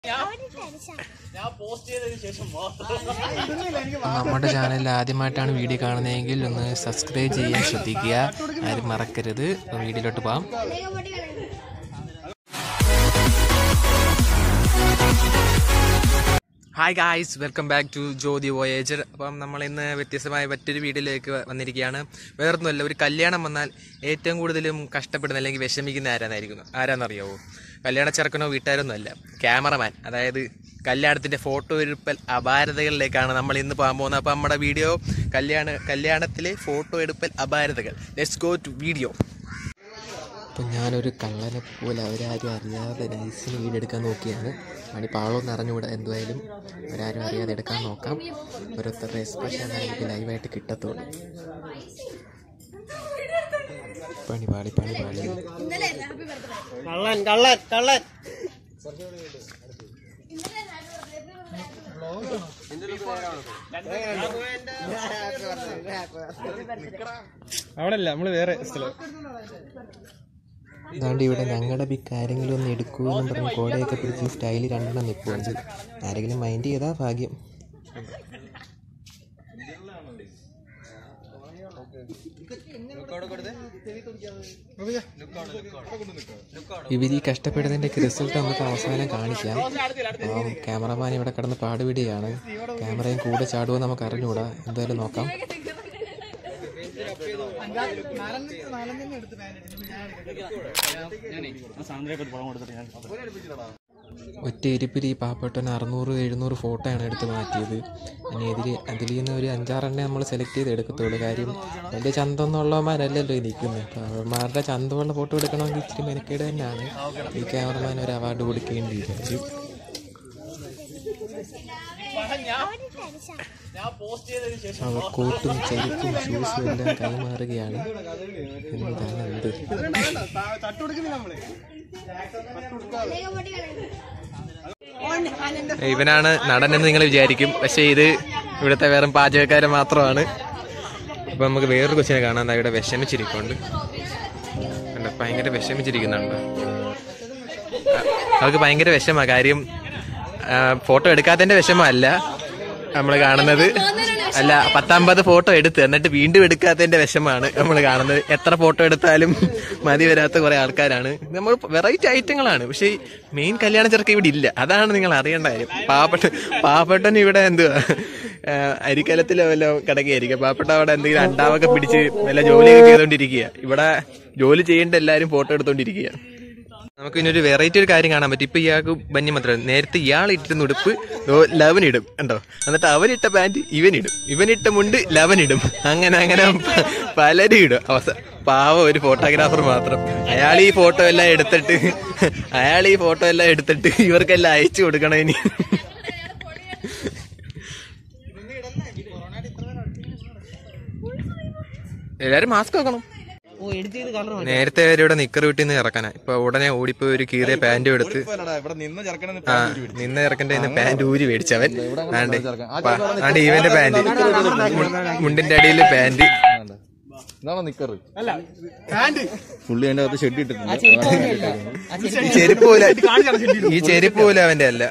ഞാൻ പോസ്റ്റ് ചെയ്തതിന് ശേഷം മാത്രം നമ്മുടെ ചാനലിൽ ആദ്യമായിട്ടാണ് വീഡിയോ കാണുന്നതെങ്കിൽ ഒന്ന് സബ്സ്ക്രൈബ് ചെയ്യാൻ ശ്രദ്ധിക്കുക ആരും മറക്കരുത് അപ്പോൾ വീഡിയോയിലോട്ട് പോകാം hi guys welcome back to Jyothi voyager അപ്പം നമ്മൾ ഇന്ന് വ്യത്യസ്തമായ മറ്റൊരു വീഡിയോയിലേക്ക് വന്നിരിക്കുകയാണ് വേറൊന്നുമല്ല ഒരു കല്യാണം വന്നാൽ ഏറ്റവും കൂടുതലും കഷ്ടപ്പെടുന്ന അല്ലെങ്കിൽ വിഷമിക്കുന്ന ആരാന്നായിരിക്കുന്നു ആരാന്നറിയാവോ കല്യാണ ചെറുക്കനോ വീട്ടുകാരൊന്നും അല്ല ക്യാമറമാൻ അതായത് കല്യാണത്തിൻ്റെ ഫോട്ടോ എടുപ്പൽ അപാരതകളിലേക്കാണ് നമ്മൾ ഇന്ന് പോകാൻ പോകുന്നത് അപ്പോൾ നമ്മുടെ വീഡിയോ കല്യാണ കല്യാണത്തിലെ ഫോട്ടോ എടുപ്പൽ അപാരതകൾ ലെറ്റ്സ് ഗോ ടു വീഡിയോ അപ്പം ഞാനൊരു കള്ളനെ പോലെ അവരാരും അറിയാതെ നൈസിന് വീടെടുക്കാൻ നോക്കിയാണ് പണി പാളമൊന്നും അറിഞ്ഞുകൂടാ എന്തായാലും അവരാരും അറിയാതെ എടുക്കാൻ നോക്കാം ഓരോരുത്തരുടെ എക്സ്പ്രഷൻ നമുക്ക് ലൈവായിട്ട് കിട്ടത്തുള്ളൂ പണി പാളി പണി പാളി കള്ളൻ കള്ളൻ കള്ളൻ അവിടെ അല്ല നമ്മള് വേറെ സ്ഥലം അതുകൊണ്ട് ഇവിടെ ഞങ്ങളുടെ ബി കാര്യങ്ങളും ഒന്ന് എടുക്കൂ എന്നും പറഞ്ഞ് കോടയൊക്കെ പിടിച്ച് സ്റ്റൈല് രണ്ടെണ്ണം നിൽപ്പുണ്ട് ആരെങ്കിലും മൈൻഡ് ചെയ്താ ഭാഗ്യം ഇവർ ഈ കഷ്ടപ്പെടുന്നതിൻ്റെ റിസൾട്ട് നമുക്ക് അവസാനം കാണിക്കാം അപ്പം ക്യാമറമാൻ ഇവിടെ കിടന്ന് പാടുപിടിയാണ് ക്യാമറയും കൂടെ ചാടുമോ നമുക്ക് അറിഞ്ഞുകൂടാ എന്തായാലും നോക്കാം ഒറ്റ ഇരിപ്പിൽ ഈ പാവപ്പെട്ടവൻ അറുന്നൂറ് എഴുന്നൂറ് ഫോട്ടോയാണ് എടുത്ത് മാറ്റിയത് ഇനി ഇതിൽ അതിൽ നിന്ന് ഒരു അഞ്ചാറെണ്ണേ നമ്മൾ സെലക്ട് ചെയ്ത് എടുക്കത്തുള്ളൂ കാര്യം വലിയ ചന്തമൊന്നുള്ളവന്മാരല്ലല്ലോ ഈ നിൽക്കുന്നത് അപ്പോൾ അവന്മാരുടെ ചന്തമുള്ള ഫോട്ടോ എടുക്കണമെങ്കിൽ ഇച്ചിരി മെനക്കേട് തന്നെയാണ് ഈ ക്യാമറമാൻ ഒരു അവാർഡ് കൊടുക്കേണ്ടി വരും ഞാൻ പോസ്റ്റ് ചെയ്തതിന് ശേഷം അവർ കോട്ടും ചെരുപ്പും ഷൂസും എല്ലാം കൈമാറുകയാണ് എന്നിതാണ് വീട് ഇവനാണ് നടനെന്ന് നിങ്ങൾ വിചാരിക്കും പക്ഷേ ഇത് ഇവിടുത്തെ വേറെ പാചകക്കാരൻ മാത്രമാണ് ഇപ്പൊ നമുക്ക് വേറൊരു കൊച്ചിനെ കാണാൻ ദാ ഇവിടെ വിഷമിച്ചിരിക്കുന്നുണ്ട് കണ്ടോ ഭയങ്കര വിഷമിച്ചിരിക്കുന്നുണ്ട് അവർക്ക് ഭയങ്കര വിഷമ കാര്യം ആ, ഫോട്ടോ എടുക്കാത്തതിന്റെ വിഷമല്ല നമ്മൾ കാണുന്നത് അല്ല പത്തമ്പത് ഫോട്ടോ എടുത്ത് എന്നിട്ട് വീണ്ടും എടുക്കാത്തതിന്റെ വിഷമാണ് നമ്മൾ കാണുന്നത് എത്ര ഫോട്ടോ എടുത്താലും മതി വരാത്ത കുറെ ആൾക്കാരാണ് നമ്മൾ വെറൈറ്റി ഐറ്റങ്ങളാണ് പക്ഷേ മെയിൻ കല്യാണ ചെറുക്ക ഇവിടെ ഇല്ല അതാണ് നിങ്ങൾ അറിയേണ്ട കാര്യം പാവപ്പെട്ട പാവപ്പെട്ടൻ ഇവിടെ എന്തുവാ ആ, അരിക്കലത്തിലോ വല്ലോ കിടക്കുകയായിരിക്കും പാവപ്പെട്ട അവിടെ എന്തെങ്കിലും അണ്ടാവൊക്കെ പിടിച്ച് വല്ല ജോലിയൊക്കെ ചെയ്തോണ്ടിരിക്കുക ഇവിടെ ജോലി ചെയ്യേണ്ട എല്ലാവരും ഫോട്ടോ എടുത്തോണ്ടിരിക്കുക നമുക്ക് ഇനി ഒരു വെറൈറ്റി ഒരു കാര്യം കാണാൻ പറ്റും ഇപ്പൊ ഇയാൾക്ക് ബന്നി മാത്രം നേരത്തെ ഇയാൾ ഇട്ടിരുന്ന ഉടുപ്പ് ലവൻ ഇടും കണ്ടോ എന്നിട്ട് അവനിട്ട പാന്റ് ഇവനിടും ഇവനിട്ട മുണ്ട് ലവൻ ഇടും അങ്ങനെ അങ്ങനെ പ- പലരും ഇടും അവസാനം പാവം ഒരു ഫോട്ടോഗ്രാഫർ മാത്രം അയാൾ ഈ ഫോട്ടോ എല്ലാം എടുത്തിട്ട് അയാൾ ഈ ഫോട്ടോ എല്ലാം എടുത്തിട്ട് ഇവർക്കെല്ലാം അയച്ചു കൊടുക്കണം ഇനി എല്ലാരും മാസ്ക് വെക്കണം നേരത്തെ വരെ ഇവിടെ നിക്കർ വീട്ടിൽ നിന്ന് ഇറക്കാനാ ഇപ്പൊ ഉടനെ ഓടിപ്പോയി ഒരു കീറിയ പാന്റും എടുത്ത് ഇവിടെ നിന്ന് ചെറുക്കനെ ആ നിന്ന ഇറക്കന്റെ പാന്റ് ഊരി മേടിച്ചവൻ ആണ്ട് ആണ്ട് ഇവന്റെ പാന്റ് മുണ്ടിന്റെ അടിയിൽ പാന്റ് ഇതാണോ നിക്കറ് പുള്ളി അതിന്റെ അകത്ത് ഷെഡ് ഇട്ടിട്ടുണ്ട് ഈ ചെരുപ്പ് പോലെ ഈ ചെരുപ്പ് പോലെ അവന്റെ അല്ല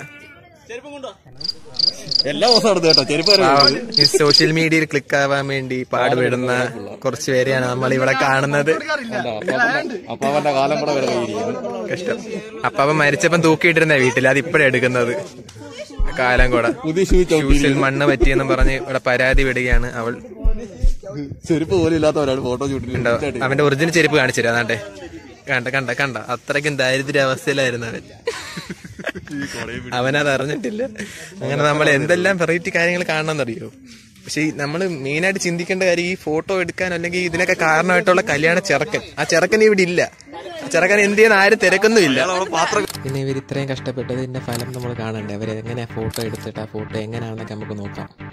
എല്ലാ ദിവസവും എടുത്ത് കേട്ടോ ചെരുപ്പ് വരെ പാവം ഈ സോഷ്യൽ മീഡിയയിൽ ക്ലിക്ക് ആവാൻ വേണ്ടി പാടുപെടുന്ന കുറച്ച് പേരെയാണ് നമ്മൾ ഇവിടെ കാണുന്നത് അപ്പൊ അവന്റെ കാലം കൂടെ വരെ കയ്യിരിക്കുന്നു കഷ്ടം അപ്പൊ അവൻ മരിച്ചപ്പം തൂക്കിയിട്ടിരുന്ന വീട്ടിൽ അത് ഇപ്പഴേ എടുക്കുന്നത് കാലം കൂടെ പുതിയ ഷൂ ഷൂസിൽ മണ്ണ് പറ്റിയെന്നും പറഞ്ഞ് ഇവിടെ പരാതി വിടുകയാണ് അവൾ ചെരുപ്പ് പോലും ഇല്ലാത്ത ഒരാൾ ഫോട്ടോ ഉണ്ടോ ചൂട്ടിട്ടുണ്ട് അവന്റെ ഒറിജിനൽ ചെരുപ്പ് കാണിച്ചു തരാം അതാണ്ടെ കണ്ട കണ്ട കണ്ട അത്രയ്ക്കും ദാരിദ്ര്യ അവസ്ഥയിലായിരുന്നു അവൻ അവനത് അറിഞ്ഞിട്ടില്ല അങ്ങനെ നമ്മൾ എന്തെല്ലാം വെറൈറ്റി കാര്യങ്ങൾ കാണണമെന്നറിയോ പക്ഷെ നമ്മൾ മെയിനായിട്ട് ചിന്തിക്കേണ്ട കാര്യം ഈ ഫോട്ടോ എടുക്കാൻ അല്ലെങ്കിൽ ഇതിനൊക്കെ കാരണമായിട്ടുള്ള കല്യാണ ചെറുക്കൻ ആ ചെറുക്കൻ ഇവിടെ ഇല്ല ആ ചെറുക്കൻ എന്ത് ചെയ്യുന്ന ആരും തിരക്കൊന്നുമില്ല പിന്നെ ഇവർ ഇത്രയും കഷ്ടപ്പെട്ടതിന്റെ ഫലം നമ്മൾ കാണണ്ടേ അവർ എങ്ങനെയാ ഫോട്ടോ എടുത്തിട്ട് ആ ഫോട്ടോ എങ്ങനെയാണെന്നൊക്കെ നമുക്ക് നോക്കാം